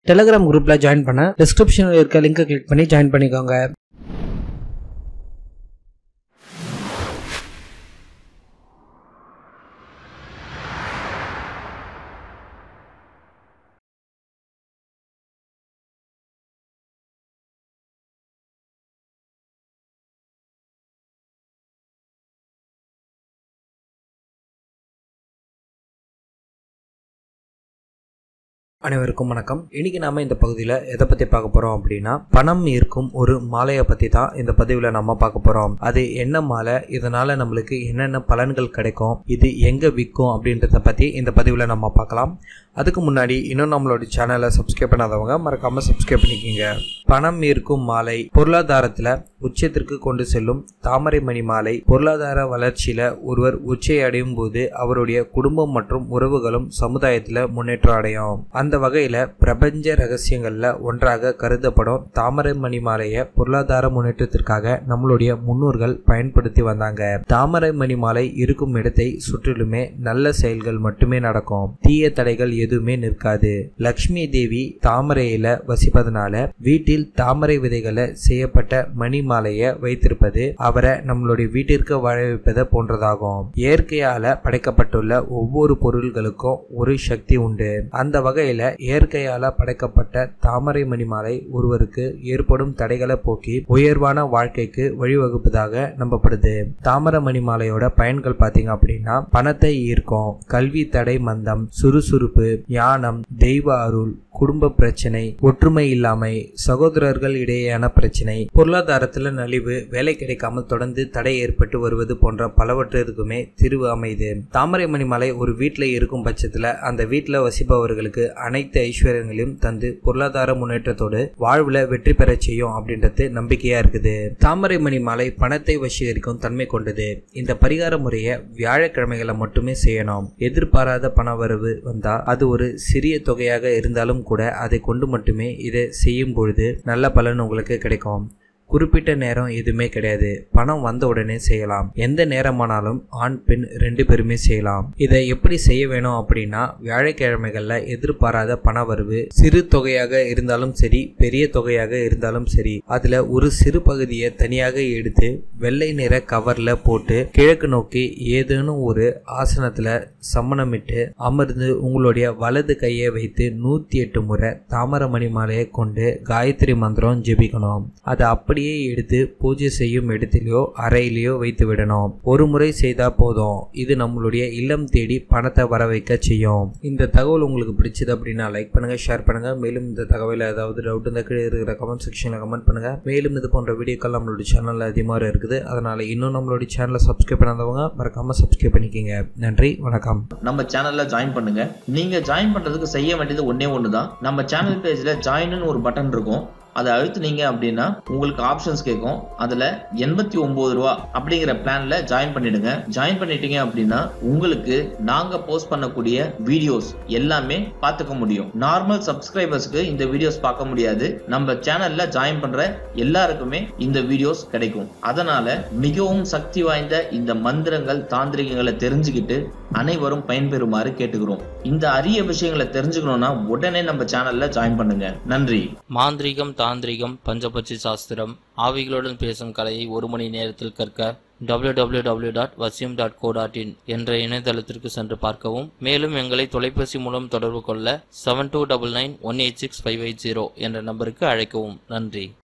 Telegram குரூப்ல join பண்ண டிஸ்கிரிப்ஷனில் இருக்க லிங்கை கிளிக் பண்ணி ஜாயின் பண்ணிக்கோங்க அனைவருக்கும் வணக்கம் இன்னைக்கு நாம இந்த பகுதியில் எதை பற்றி பார்க்க போகிறோம் அப்படின்னா பணம் ஈர்க்கும் ஒரு மாலையை பற்றி தான் இந்த பதிவில் நம்ம பார்க்க போகிறோம் அது என்ன மாலை இதனால நம்மளுக்கு என்னென்ன பலன்கள் கிடைக்கும் இது எங்கே விற்கும் அப்படின்றத பற்றி இந்த பதிவில் நம்ம பார்க்கலாம் அதுக்கு முன்னாடி இன்னும் நம்மளோட சேனலை சப்ஸ்கிரைப் பண்ணாதவங்க மறக்காம சப்ஸ்கிரைப் பண்ணிக்கோங்க பணம் ஈர்க்கும் மாலை பொருளாதாரத்தில் உச்சத்திற்கு கொண்டு செல்லும் தாமரை மணி மாலை பொருளாதார வளர்ச்சியில் ஒருவர் உச்சை அடையும் போது அவருடைய குடும்பம் மற்றும் உறவுகளும் சமுதாயத்தில் முன்னேற்றம் அடையும் அந்த வகையில் பிரபஞ்ச ரகசியங்களில் ஒன்றாக கருதப்படும் தாமரை மணி மாலையை பொருளாதார முன்னேற்றத்திற்காக நம்மளுடைய முன்னோர்கள் பயன்படுத்தி வந்தாங்க தாமரை மணி மாலை இருக்கும் இடத்தை சுற்றிலுமே நல்ல செயல்கள் மட்டுமே நடக்கும் தீய தடைகள் எதுவுமே நிற்காது லக்ஷ்மி தேவி தாமரையில வசிப்பதனால வீட்டில் தாமரை விதைகளை செய்யப்பட்ட மணி மாலையை வைத்திருப்பது அவரை நம்மளுடைய வீட்டிற்கு வாழ வைப்பதை போன்றதாகும் இயற்கையால படைக்கப்பட்டுள்ள ஒவ்வொரு பொருள்களுக்கும் ஒரு சக்தி உண்டு அந்த வகையில இயற்கையால படைக்கப்பட்ட தாமரை மணி மாலை ஒருவருக்கு ஏற்படும் தடைகளை போக்கி உயர்வான வாழ்க்கைக்கு வழிவகுப்பதாக நம்பப்படுது தாமரை மணி மாலையோட பயன்கள் பார்த்தீங்க அப்படின்னா பணத்தை ஈர்க்கும் கல்வி தடை மந்தம் சுறுசுறுப்பு ஞானம் தெய்வ அருள் குடும்ப பிரச்சனை ஒற்றுமை இல்லாமை சகோதரர்கள் இடையேயான பிரச்சனை பொருளாதாரத்தில் நலிவு வேலை கிடைக்காமல் தொடர்ந்து தடை ஏற்பட்டு வருவது போன்ற பலவற்றிற்குமே தீர்வு அமைது தாமரை மணிமலை ஒரு வீட்டில் இருக்கும் பட்சத்தில் அந்த வீட்டில் வசிப்பவர்களுக்கு அனைத்து ஐஸ்வர்யங்களையும் தந்து பொருளாதார முன்னேற்றத்தோடு வாழ்வில் வெற்றி பெறச் செய்யும் அப்படின்றது நம்பிக்கையா இருக்குது தாமரை மணி மாலை பணத்தை வசீகரிக்கும் தன்மை கொண்டது இந்த பரிகார முறையை வியாழக்கிழமைகளை மட்டுமே செய்யணும் எதிர்பாராத பணவரவு வந்தா அது ஒரு சிறிய தொகையாக இருந்தாலும் கூட அதை கொண்டு மட்டுமே இதை செய்யும் பொழுது நல்ல பலன் உங்களுக்கு கிடைக்கும் குறிப்பிட்ட நேரம் எதுவுமே கிடையாது பணம் வந்த உடனே செய்யலாம் எந்த நேரமானாலும் ஆண் பெண் ரெண்டு பேருமே செய்யலாம் இதை எப்படி செய்ய வேணும் அப்படின்னா வியாழக்கிழமைகள்ல எதிர்பாராத பண வரவு சிறு தொகையாக இருந்தாலும் சரி பெரிய தொகையாக இருந்தாலும் சரி அதுல ஒரு சிறு பகுதியை தனியாக எடுத்து வெள்ளை நிற கவர்ல போட்டு கிழக்கு நோக்கி ஏதேனும் ஒரு ஆசனத்துல சம்மணமிட்டு அமர்ந்து உங்களுடைய வலது கையை வைத்து நூத்தி எட்டு முறை தாமரமணி மாலையை கொண்டு காயத்ரி மந்திரம் ஜெபிக்கணும் அதை அப்படியே எடுத்து பூஜை செய்யும் இடத்திலேயோ அறையிலேயோ வைத்து விடணும் ஒரு முறை செய்தா போதும் இது நம்மளுடைய இல்லம் தேடி பணத்தை வர வைக்க செய்யும் இந்த தகவல் உங்களுக்கு பிடிச்சது அப்படின்னா லைக் பண்ணுங்க ஷேர் பண்ணுங்க மேலும் இந்த தகவல் ஏதாவது டவுட் இருந்தால் கீழே இருக்கிற கமெண்ட் செக்ஷனில் கமெண்ட் பண்ணுங்க மேலும் இது போன்ற வீடியோக்கள் நம்மளுடைய சேனலில் அதிகமாக இருக்குது அதனால இன்னும் நம்மளுடைய சேனலை சப்ஸ்கிரைப் பண்ணாதவங்க மறக்காம சப்ஸ்கிரைப் பண்ணிக்கோங்க நன்றி வணக்கம் நம்ம சேனல்ல ஜாயின் பண்ணுங்க நீங்க ஜாயின் பண்றதுக்கு செய்ய வேண்டியது ஒண்ணே ஒண்ணுதான் நம்ம சேனல் பேஜ்ல ஜாயின்னு ஒரு பட்டன் இருக்கும் அதை அழுத்துனீங்க அப்படின்னா உங்களுக்கு ஆப்ஷன்ஸ் கேட்கும் அதுல எண்பத்தி ஒன்பது ரூபா அப்படிங்கிற பிளான்ல ஜாயின் பண்ணிடுங்க ஜாயின் பண்ணிட்டீங்க அப்படின்னா உங்களுக்கு நாங்க போஸ்ட் பண்ணக்கூடிய வீடியோஸ் எல்லாமே பார்த்துக்க முடியும் நார்மல் சப்ஸ்கிரைபர்ஸ்க்கு இந்த வீடியோஸ் பார்க்க முடியாது நம்ம சேனல்ல ஜாயின் பண்ற எல்லாருக்குமே இந்த வீடியோஸ் கிடைக்கும் அதனால மிகவும் சக்தி வாய்ந்த இந்த மந்திரங்கள் தாந்திரிகங்களை தெரிஞ்சுக்கிட்டு அனைவரும் பயன்பெறுமாறு கேட்டுக்கிறோம் இந்த அரிய விஷயங்களை தெரிஞ்சுக்கணும்னா உடனே நம்ம சேனல்ல ஜாயின் பண்ணுங்க நன்றி மாந்திரீகம் தாந்திரிகம் பஞ்சபட்சி சாஸ்திரம் ஆவிகளுடன் பேசும் கலையை ஒரு மணி நேரத்தில் கற்க www.vasyum.co.in டாட் வசியம் டாட் கோ டாட் இன் என்ற இணையதளத்திற்கு சென்று பார்க்கவும் மேலும் எங்களை தொலைபேசி மூலம் தொடர்பு கொள்ள seven two double nine one eight six five eight zero என்ற நம்பருக்கு அழைக்கவும் நன்றி